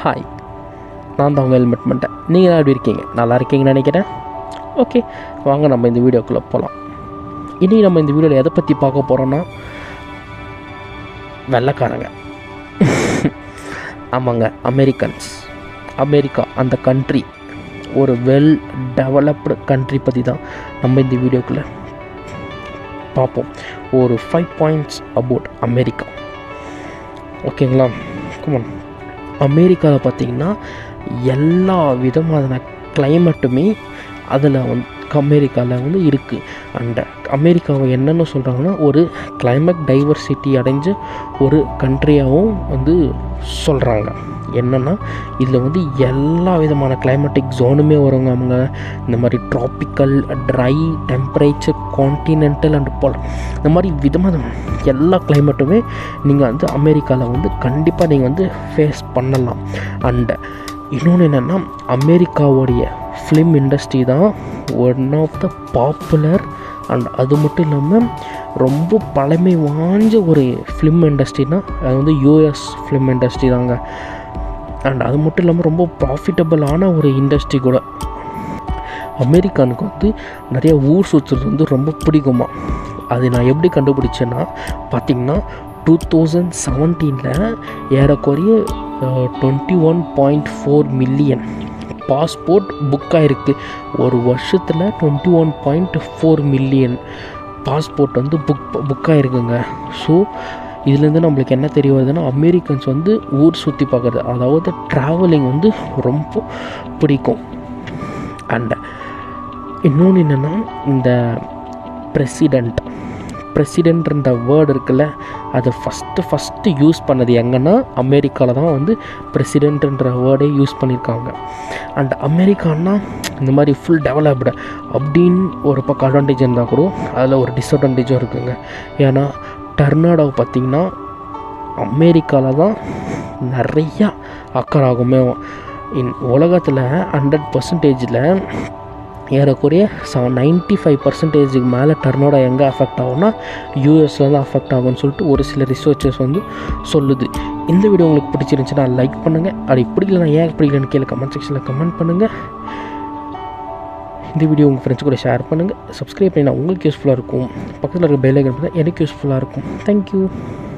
hi நான் தான் உங்கள் ஹெல்மெட் பண்ணிட்டேன் நீங்கள் தான் எப்படி இருக்கீங்க நல்லா இருக்கீங்கன்னு நினைக்கிறேன் ஓகே வாங்க நம்ம இந்த வீடியோக்குள்ளே போகலாம் இனி நம்ம இந்த வீடியோவில் எதை பற்றி பார்க்க போகிறோன்னா வெள்ளைக்காரங்க ஆமாங்க அமெரிக்கன்ஸ் அமெரிக்கா அந்த கண்ட்ரி ஒரு வெல் டெவலப்டு கண்ட்ரி பற்றி தான் நம்ம இந்த வீடியோக்குள்ளே பார்ப்போம் ஒரு ஃபைவ் பாயிண்ட்ஸ் அபவுட் அமெரிக்கா ஓகேங்களா கமான் அமெரிக்காவில் பார்த்தீங்கன்னா எல்லா விதமான கிளைமேட்டுமே அதில் வந்து அமெரிக்காவில் வந்து இருக்குது அண்ட் அமெரிக்காவை என்னென்னு சொல்கிறாங்கன்னா ஒரு கிளைமேட் டைவர்சிட்டி அடைஞ்ச ஒரு கண்ட்ரியாகவும் வந்து சொல்கிறாங்க என்னென்னா இதில் வந்து எல்லா விதமான கிளைமேட்டிக் ஜோனுமே வருவாங்க அவங்க இந்த மாதிரி tropical dry temperature continental and போல் இந்த மாதிரி விதமான எல்லா கிளைமேட்டுமே நீங்கள் வந்து அமெரிக்காவில் வந்து கண்டிப்பாக நீங்கள் வந்து ஃபேஸ் பண்ணலாம் அண்ட் இன்னொன்று என்னென்னா அமெரிக்காவுடைய ஃபிலிம் இண்டஸ்ட்ரி தான் one of the popular and அது மட்டும் இல்லாமல் ரொம்ப பழமை வாய்ந்த ஒரு ஃபிலிம் இண்டஸ்ட்ரினா அது வந்து யூஎஸ் ஃபிலிம் இண்டஸ்ட்ரி தாங்க அண்ட் அது மட்டும் இல்லாமல் ரொம்ப ப்ராஃபிட்டபிளான ஒரு இண்டஸ்ட்ரி கூட அமெரிக்கானுக்கு வந்து நிறைய ஊர் சுற்றுறது வந்து ரொம்ப பிடிக்குமா அது நான் எப்படி கண்டுபிடிச்சேன்னா பார்த்திங்கன்னா டூ தௌசண்ட் செவன்டீனில் ஏறக்குறைய twenty one point four million passport book ஆகிருக்கு ஒரு வருஷத்தில் twenty one point four million passport வந்து புக் புக் ஆகிருக்குங்க ஸோ இதுலேருந்து நம்மளுக்கு என்ன தெரிய வருதுன்னா அமெரிக்கன்ஸ் வந்து ஊர் சுற்றி பார்க்குறது அதாவது ட்ராவலிங் வந்து ரொம்ப பிடிக்கும் அண்ட் இன்னொன்று என்னென்னா இந்த பிரசிடெண்ட் பிரசிடென்ட்ன்ற வேர்டு இருக்குல்ல அதை ஃபஸ்ட்டு ஃபஸ்ட்டு யூஸ் பண்ணது எங்கன்னா அமெரிக்காவில் தான் வந்து பிரசிடென்ட்ன்ற வேர்டே யூஸ் பண்ணியிருக்காங்க அண்ட் அமெரிக்கான்னா இந்த மாதிரி ஃபுல் டெவலப்டு அப்படின்னு ஒரு பக்கம் அட்வான்டேஜ் இருந்தால் கூட அதில் ஒரு டிஸ்அட்வான்டேஜும் இருக்குங்க ஏன்னா டர்னாடோ பார்த்திங்கன்னா அமெரிக்காவில் தான் நிறையா அக்கறாகுமே இன் உலகத்தில் ஹண்ட்ரட் பர்சன்டேஜில் ஏறக்குறைய ச நைன்ட்டி ஃபைவ் பர்சன்டேஜுக்கு மேலே டர்னோடா எங்கே அஃபெக்ட் ஆகும்னா யூஎஸில் தான் அஃபெக்ட் ஆகும்னு சொல்லிட்டு ஒரு சில ரிசர்ச்சர்ஸ் வந்து சொல்லுது இந்த வீடியோ உங்களுக்கு பிடிச்சிருந்துச்சுன்னா லைக் பண்ணுங்கள் அப்படி பிடிக்கலனா ஏன் பிடிக்கலன்னு கேளு கமெண்ட் செக்ஷனில் கமெண்ட் பண்ணுங்கள் இந்த வீடியோ உங்கள் ஃப்ரெண்ட்ஸ் கூட ஷேர் பண்ணுங்கள் சப்ஸ்கிரைப் பண்ணினா உங்களுக்கு யூஸ்ஃபுல்லாக இருக்கும் பக்கத்தில் இருக்க பெல் ஐக்கன் எனக்கு யூஸ்ஃபுல்லாக இருக்கும் தேங்க்யூ